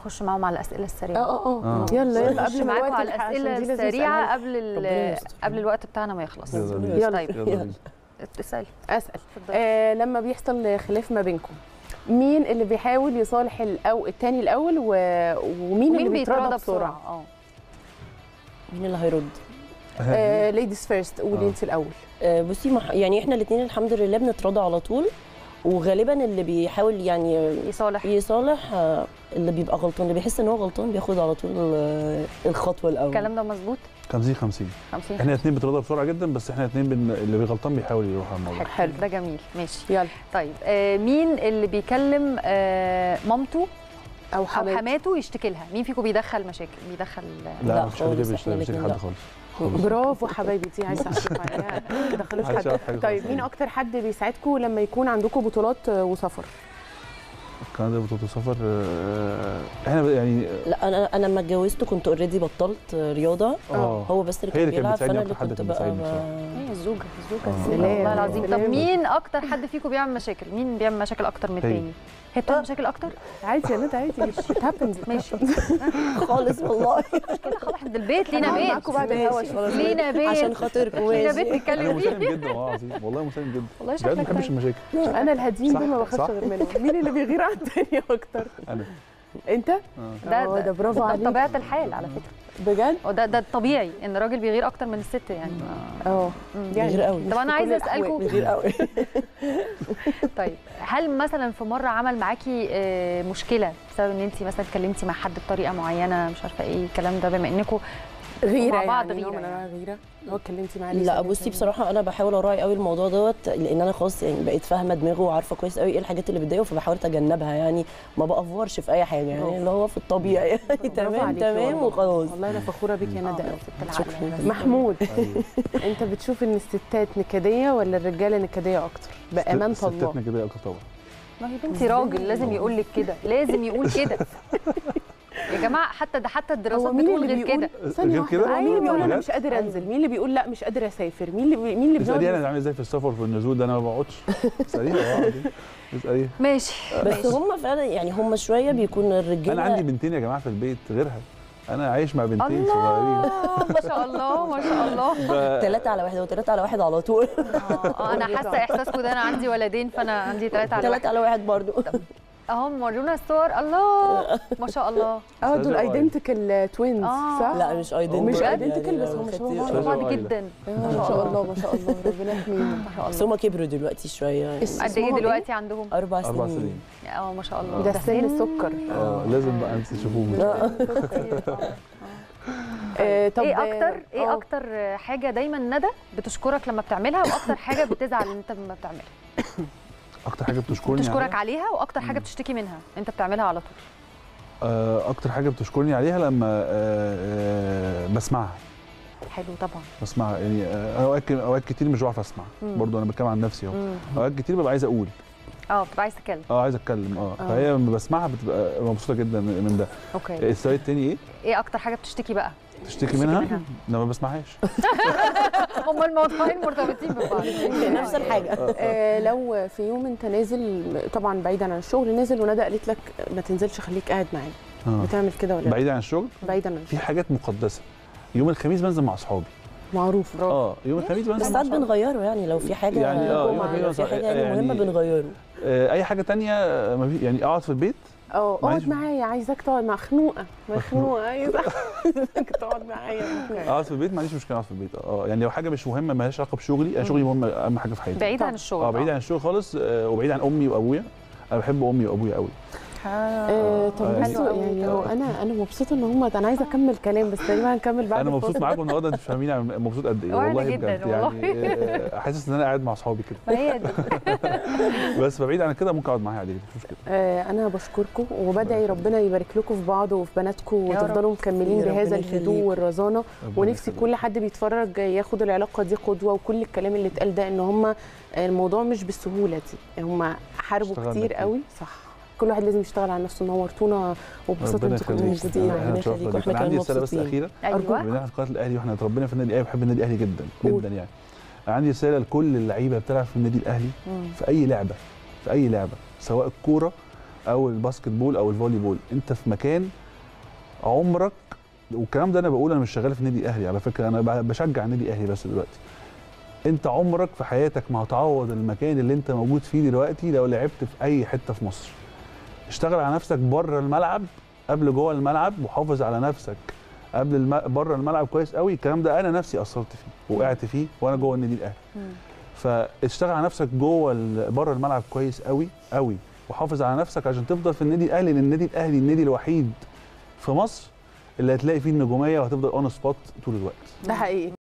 نخش معاهم على الاسئله السريعه اه اه آه. يلا يلا نخش قبل ما معاكم الوقت على يلحق، عشان الاسئله دي لازم السريعه أسألها. قبل ال- ربنا يستر. قبل الوقت بتاعنا ما يخلص يلا بينا. يلا. طيب يلا بينا. اسال اسال اتفضلي آه لما بيحصل خلاف ما بينكم مين اللي بيحاول يصالح الأو... التاني الاول و... ومين اللي بيتراضى بسرعه اه مين اللي هيرد آه ليديز فيرست قولي آه. انت الاول آه، بصي مح... يعني احنا الاثنين الحمد لله بنتراضى على طول وغالبا اللي بيحاول يعني يصالح يصالح آه، اللي بيبقى غلطان اللي بيحس ان هو غلطان بياخد على طول آه، الخطوه الاول الكلام ده مظبوط 50 50 50 احنا الاثنين بنتراضى بسرعه جدا بس احنا الاثنين بن... اللي بيغلطان بيحاول يروح على الموضوع حلو ده جميل ماشي يلا طيب آه مين اللي بيكلم آه مامته او او حماتي حماته يشتكي لها مين فيكم بيدخل مشاكل بيدخل لا لا مفيش حد خالص، بيشتغل إحنا بيشتكي الاتنين حد لا. خالص برافو حبايبي دي عايزه اعرف عليها ما دخلوش محدش حد يعرف حاجة طيب خالص. مين اكتر حد بيساعدكم لما يكون عندكم بطولات آه، وسفر كان ده بطولة سفر آه، احنا ب- يعني لا انا انا لما اتجوزت كنت اوريدي بطلت آه، رياضه اه هو بس اللي هي كان اللي كانت بيلعب بتساعدني فانا أكتر اللي حد كنت كان بقى بيساعدني بصراحة. ب- هي الزوجه الزوجه آه. السلام سلام. والله العظيم طب سلام. مين اكتر حد فيكم بيعمل مشاكل مين بيعمل مشاكل اكتر من هي. التاني هي بتعمل مشاكل اكتر عادي يا ندى عادي it happens ماشي خالص والله كده خلاص احنا البيت لينا هنقعد بيت معاكم بعد الهوا ماشي، خلاص. لينا بيت عشان خاطركم لينا ماشي. بيت انا نتكلم فيه مسالم جدا والله العظيم والله مسالم جدا والله بجد ما شكلك بحبش طيب المشاكل انا الهاديين صح، دول ما باخدش صح. غير منهم مين اللي بيغير على التاني اكتر انا انت آه. ده آه، ده برافو ده عليك. طبيعه الحال على فكره بجد وده ده الطبيعي ان الراجل بيغير اكتر من الست يعني اه مم. بيغير قوي طب انا عايزه اسالكم بيغير قوي طيب هل مثلا في مره عمل معاكي آه، مشكله بسبب ان انت مثلا اتكلمتي مع حد بطريقه معينه مش عارفه ايه الكلام ده بما انكم غيره مع بعض يعني نوع غيرة من انواع الغيره هو اتكلمتي معاه لا بصي بصراحه انا بحاول اراعي قوي الموضوع دوت لان انا خلاص يعني بقيت فاهمه دماغه وعارفه كويس قوي ايه الحاجات اللي بتضايقه فبحاول اتجنبها يعني ما بافورش في اي حاجه يعني برافو. اللي هو في الطبيعي يعني تمام تمام وخلاص والله انا فخوره بيك يا ندى قوي شكرا محمود أيوة. انت بتشوف ان الستات نكديه ولا الرجاله نكديه اكتر بامانه الله ستاتنا كده اكتر طبعا ما هي بنتي راجل لازم يقول لك كده لازم يقول كده يا جماعه حتى ده حتى الدراسات هو مين بتقول اللي غير بيقول كده ثانيه غير واحده كده؟ هو مين اللي بيقول انا بجد؟ مش قادر انزل مين اللي بيقول لا مش قادر اسافر مين اللي بي... مين اللي اساليها بيقعد انا عامل ازاي في السفر وفي النزول ده انا ما بقعدش اساليها والله العظيم. اساليها ماشي بس هم فعلا يعني هم شويه بيكون الرجاله انا عندي بنتين يا جماعه في البيت غيرها انا عايش مع بنتين صغيرين الله ما شاء الله ما شاء الله ف- ثلاثة على واحد وثلاثة على واحد على طول آه، آه، انا حاسه احساسكم ده انا عندي ولدين فانا عندي ثلاثه على ثلاثة واحد على واحد برضو اهو ورونا الصور الله ما شاء الله اه دول أستاذة ايدنتيكال توينز آه. صح؟ لا مش ايدنتيكال مش يعني identical، بس هم شبه بعض. أستاذة بعض وائلة. جدا ما شاء الله ما شاء الله ربنا يحميهم ما شاء بس الله هم كبروا دلوقتي شويه يعني اس- قد ايه اسمهم دلوقتي عندهم اربع اربع سنين سنين اه ما شاء الله ده سن السكر اه لازم بقى انت تشوفوه آه طب ايه اكتر ايه آه. اكتر حاجه دايما ندى بتشكرك لما بتعملها واكتر حاجه بتزعل ان انت لما بتعملها اكتر حاجه بتشكرني بتشكرك عليها عليها واكتر حاجه مم. بتشتكي منها انت بتعملها على طول آه، اكتر حاجه بتشكرني عليها لما آه، آه، بسمعها حلو طبعا بسمعها يعني آه، اوقات اوقات كتير مش بعرف اسمع مم. برضه انا بتكلم عن نفسي اهو مم. اوقات كتير ببقى عايز اقول اه بتبقى عايز تتكلم اه عايز اتكلم اه آه. فهي لما بسمعها بتبقى مبسوطه جدا من ده اوكي السؤال التاني ايه ايه اكتر حاجه بتشتكي بقى تشتكي منها منها. لا ما بسمعهاش هما الموضوعين مرتبطين ببعض نفس الحاجه آه لو في يوم انت نازل طبعا بعيدا عن الشغل نازل وندى قالت لك ما تنزلش خليك قاعد معانا آه. بتعمل كده ولا لا؟ بعيد عن الشغل بعيدا عن في حاجات مقدسه يوم الخميس بنزل مع اصحابي معروف اه يوم الخميس بس بنزل مع ساعات أصحابي. بنغيره يعني لو في حاجه يعني اه يوم جمعة، الخميس لو في حاجه يعني مهمه يعني- بنغيره آه، اي حاجه تانية آه، ما في يعني اقعد في البيت اه معيش- اقعد معايا عايزاك تقعد مخنوقه مخنوقه عايزه عايزاك تقعد معايا اقعد في البيت ما عنديش مشكله اقعد في البيت اه يعني لو حاجه مش مهمه ما لهاش علاقه بشغلي انا شغلي مهم اهم حاجه في حياتي بعيد عن طب. الشغل اه بعيد عن الشغل خالص آه، وبعيد عن امي وابويا انا بحب امي وابويا قوي آه طب آه، بصوا حلو يعني أوي. هو انا انا مبسوطه ان هم انا عايزه اكمل كلام بس تقريبا هنكمل بعد انا مبسوط الفاصل. معاكم النهارده انتوا مش فاهمين أنا مبسوط قد ايه وأنا والله جداً بجد والله. يعني آه، حاسس ان انا قاعد مع اصحابي كده ما هي دي بس فبعيد عن كده ممكن اقعد معاها عادي مش مشكله آه انا بشكركم وبدعي ربنا يبارك لكم في بعض وفي بناتكم يا رب. وتفضلوا مكملين يا ربنا بهذا يخليك. الهدوء والرزانه ربنا ونفسي يخليك. كل حد بيتفرج ياخد العلاقه دي قدوه وكل الكلام اللي اتقال ده ان هم الموضوع مش بالسهوله دي هم حاربوا اشتغلنا كتير كتير. قوي صح كل واحد لازم يشتغل على نفسه نورتونا وببساطه ربنا انتوا كنتوا يخليك موجودين احنا ربنا اتشرفنا يخليك، بيك. واحنا انا عندي كمان رساله بس مبسوطين. اخيره ايوه بما في قناه الاهلي واحنا اتربينا في النادي الاهلي بحب النادي الاهلي جدا قول. جدا يعني عندي رساله لكل اللعيبه بتلعب في النادي الاهلي مم. في اي لعبه في اي لعبه سواء الكوره او الباسكت بول او الفولي بول انت في مكان عمرك والكلام ده انا بقول انا مش شغال في النادي الاهلي على فكره انا ب- بشجع النادي الاهلي بس دلوقتي انت عمرك في حياتك ما هتعوض المكان اللي انت موجود فيه دلوقتي لو لعبت في اي حته في مصر اشتغل على نفسك بره الملعب قبل جوه الملعب وحافظ على نفسك قبل الم... بره الملعب كويس قوي الكلام ده انا نفسي اثرت فيه وقعت فيه وانا جوه النادي الاهلي فاشتغل على نفسك جوه ال- بره الملعب كويس قوي قوي وحافظ على نفسك عشان تفضل في النادي الاهلي لان النادي الاهلي النادي الوحيد في مصر اللي هتلاقي فيه النجوميه وهتفضل اون سبوت طول الوقت ده حقيقي